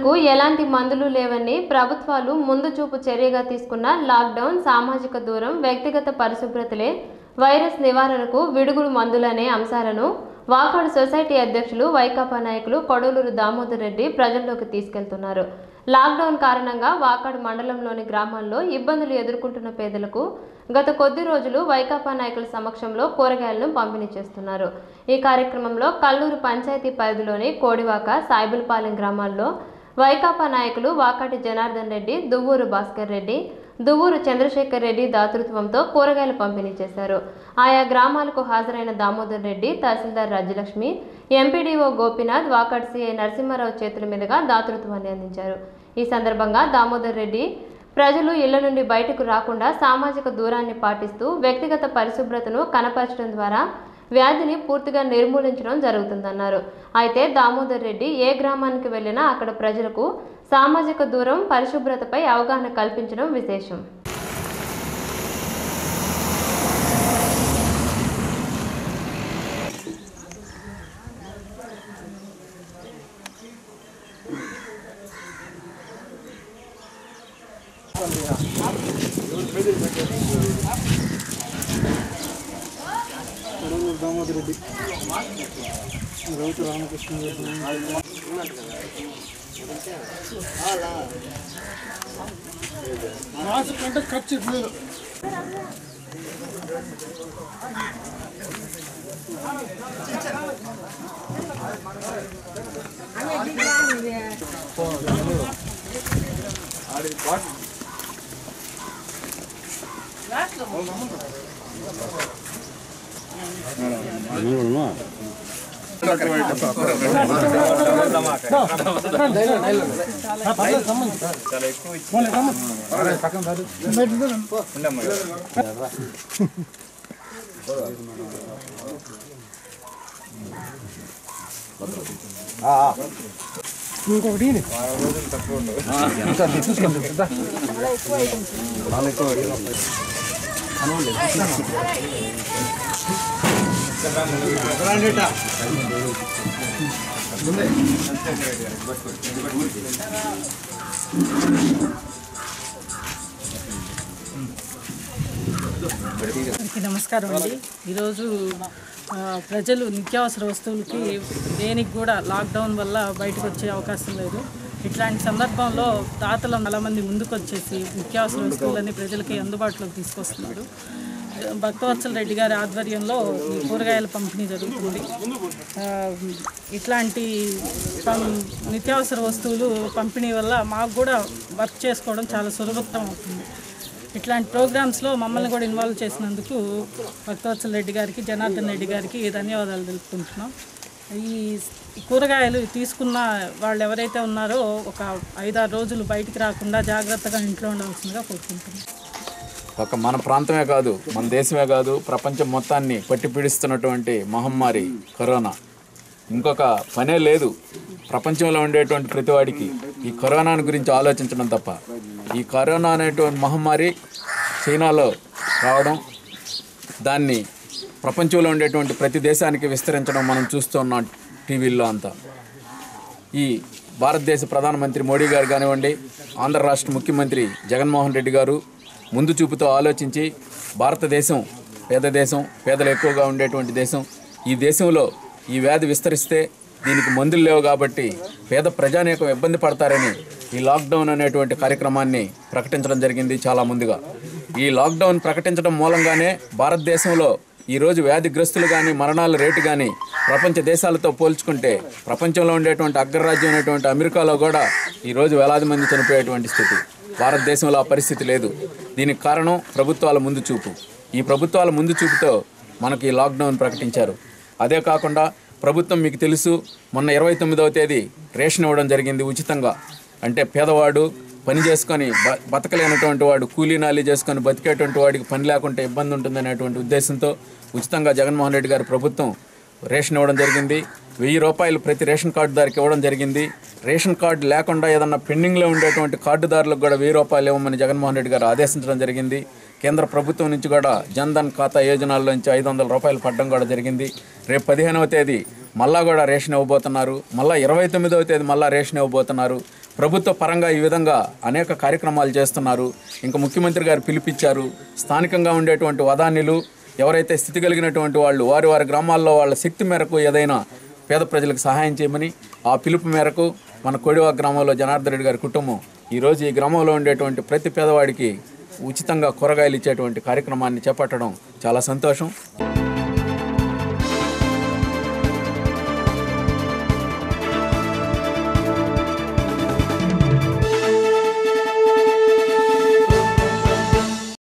వ్యాధులకు ఎలాంటి మందులు లేవని ప్రభుత్వాలు ముందు చూపు చర్యగా తీసుకున్న లాక్డౌన్ సామాజిక దూరం వ్యక్తిగత పరిశుభ్రతలే వైరస్ నివారణకు విడుగుడు మందులనే అంశాలను వాకాడు సొసైటీ అధ్యక్షులు వైకాపా నాయకులు కొడలూరు దామోదర్ రెడ్డి ప్రజల్లోకి తీసుకెళ్తున్నారు లాక్డౌన్ కారణంగా వాకాడు మండలంలోని గ్రామాల్లో ఇబ్బందులు ఎదుర్కొంటున్న పేదలకు గత కొద్ది రోజులు వైకాపా నాయకుల సమక్షంలో కూరగాయలను పంపిణీ చేస్తున్నారు ఈ కార్యక్రమంలో కల్లూరు పంచాయతీ పరిధిలోని కోడివాక సాయిబులపాలెం గ్రామాల్లో వైకాపా నాయకులు వాకాటి జనార్దన్ రెడ్డి దువ్వూరు భాస్కర్ రెడ్డి దువ్వూరు చంద్రశేఖర్ రెడ్డి దాతృత్వంతో కూరగాయలు పంపిణీ చేశారు ఆయా గ్రామాలకు హాజరైన దామోదర్ రెడ్డి తహసీల్దార్ రాజ్యలక్ష్మి ఎంపీడీఓ గోపీనాథ్ వాకాటి సిఐ నరసింహారావు చేతుల మీదుగా దాతృత్వాన్ని అందించారు ఈ సందర్భంగా దామోదర్ రెడ్డి ప్రజలు ఇళ్ల నుండి బయటకు రాకుండా సామాజిక దూరాన్ని పాటిస్తూ వ్యక్తిగత పరిశుభ్రతను కనపరచడం ద్వారా వ్యాధిని పూర్తిగా నిర్మూలించడం జరుగుతుందన్నారు అయితే దామోదర్ రెడ్డి ఏ గ్రామానికి వెళ్ళినా అక్కడ ప్రజలకు సామాజిక దూరం పరిశుభ్రతపై అవగాహన కల్పించడం విశేషం కొడవలూరు దామోదర్ రెడ్డి రౌతు రామకృష్ణ మాసు కంటే ఖర్చు లేదు ఇంకొకటి ఇయ్యండి. అందరికీ నమస్కారం అండి ఈరోజు ఆ, ప్రజలు నిత్యావసర వస్తువులకి దేనికి కూడా లాక్డౌన్ వల్ల బయటకు వచ్చే అవకాశం లేదు ఇట్లాంటి సందర్భంలో దాతలు చాలామంది ముందుకు వచ్చేసి నిత్యావసర వస్తువులని ప్రజలకి అందుబాటులోకి తీసుకొస్తున్నారు భక్తవత్సల రెడ్డి గారి ఆధ్వర్యంలో ఈ కూరగాయల పంపిణీ జరుగుతుంది ఆ, ఇట్లాంటి పం- నిత్యావసర వస్తువులు పంపిణీ వల్ల మాకు కూడా వర్క్ చేసుకోవడం చాలా సులభతరం అవుతుంది ఇట్లాంటి ప్రోగ్రామ్స్లో మమ్మల్ని కూడా ఇన్వాల్వ్ చేసినందుకు భక్తవత్సల రెడ్డి గారికి జనార్దన్ రెడ్డి గారికి ధన్యవాదాలు తెలుపుకుంటున్నాం ఈ కూరగాయలు తీసుకున్న వాళ్ళు ఎవరైతే ఉన్నారో ఒక ఐదారు రోజులు బయటికి రాకుండా జాగ్రత్తగా ఇంట్లో ఉండవలసిందిగా కోరుకుంటున్నాం ఒక మన ప్రాంతమే కాదు మన దేశమే కాదు ప్రపంచం మొత్తాన్ని పట్టి పీడిస్తున్నటువంటి మహమ్మారి కరోనా ఇంకొక పనే లేదు ప్రపంచంలో ఉండేటువంటి ప్రతివాడికి ఈ కరోనాను గురించి ఆలోచించడం తప్ప ఈ కరోనా అనేటువంటి మహమ్మారి చైనాలో రావడం దాన్ని ప్రపంచంలో ఉండేటువంటి ప్రతి దేశానికి విస్తరించడం మనం చూస్తున్నాం టీవీల్లో అంతా ఈ భారతదేశ ప్రధానమంత్రి మోడీ గారు కానివ్వండి ఆంధ్ర రాష్ట్ర ముఖ్యమంత్రి జగన్మోహన్ రెడ్డి గారు ముందు చూపుతో ఆలోచించి భారతదేశం పేద దేశం పేదలు ఎక్కువగా ఉండేటువంటి దేశం ఈ దేశంలో ఈ వ్యాధి విస్తరిస్తే దీనికి మందులు లేవు కాబట్టి పేద ప్రజానీకం ఇబ్బంది పడతారని ఈ లాక్డౌన్ అనేటువంటి కార్యక్రమాన్ని ప్రకటించడం జరిగింది చాలా ముందుగా ఈ లాక్డౌన్ ప్రకటించడం మూలంగానే భారతదేశంలో ఈరోజు వ్యాధిగ్రస్తులు కానీ మరణాల రేటు కానీ ప్రపంచ దేశాలతో పోల్చుకుంటే ప్రపంచంలో ఉండేటువంటి అగ్రరాజ్యం అనేటువంటి అమెరికాలో కూడా ఈరోజు వేలాది మంది చనిపోయేటువంటి స్థితి భారతదేశంలో ఆ పరిస్థితి లేదు దీనికి కారణం ప్రభుత్వాల ముందు చూపు ఈ ప్రభుత్వాల ముందు చూపుతో మనకి ఈ లాక్డౌన్ ప్రకటించారు అదే కాకుండా ప్రభుత్వం మీకు తెలుసు మొన్న ఇరవై తొమ్మిదవ తేదీ రేషన్ ఇవ్వడం జరిగింది ఉచితంగా అంటే పేదవాడు పని చేసుకొని బ బతకలేనటువంటి వాడు కూలీ నాలి చేసుకొని బతికేటువంటి వాడికి పని లేకుంటే ఇబ్బంది ఉంటుందనేటువంటి ఉద్దేశంతో ఉచితంగా జగన్మోహన్ రెడ్డి గారి ప్రభుత్వం రేషన్ ఇవ్వడం జరిగింది వెయ్యి రూపాయలు ప్రతి రేషన్ కార్డుదారికి ఇవ్వడం జరిగింది రేషన్ కార్డు లేకుండా ఏదన్నా పెండింగ్లో ఉండేటువంటి కార్డుదారులకు కూడా వెయ్యి రూపాయలు ఇవ్వమని జగన్మోహన్ రెడ్డి గారు ఆదేశించడం జరిగింది కేంద్ర ప్రభుత్వం నుంచి కూడా జన్ధన్ ఖాతా యోజనాల నుంచి ఐదు వందల రూపాయలు పడడం కూడా జరిగింది రేపు పదిహేనవ తేదీ మళ్ళా కూడా రేషన్ ఇవ్వబోతున్నారు మళ్ళా ఇరవై తొమ్మిదవ తేదీ మళ్ళా రేషన్ ఇవ్వబోతున్నారు ప్రభుత్వ పరంగా ఈ విధంగా అనేక కార్యక్రమాలు చేస్తున్నారు ఇంకా ముఖ్యమంత్రి గారు పిలిపించారు స్థానికంగా ఉండేటువంటి వదాన్యులు ఎవరైతే స్థితి కలిగినటువంటి వాళ్ళు వారి వారి గ్రామాల్లో వాళ్ళ శక్తి మేరకు ఏదైనా పేద ప్రజలకు సహాయం చేయమని ఆ పిలుపు మేరకు మన కోడివా గ్రామంలో జనార్దన్ రెడ్డి గారి కుటుంబం ఈరోజు ఈ గ్రామంలో ఉండేటువంటి ప్రతి పేదవాడికి ఉచితంగా కూరగాయలు ఇచ్చేటువంటి కార్యక్రమాన్ని చేపట్టడం చాలా సంతోషం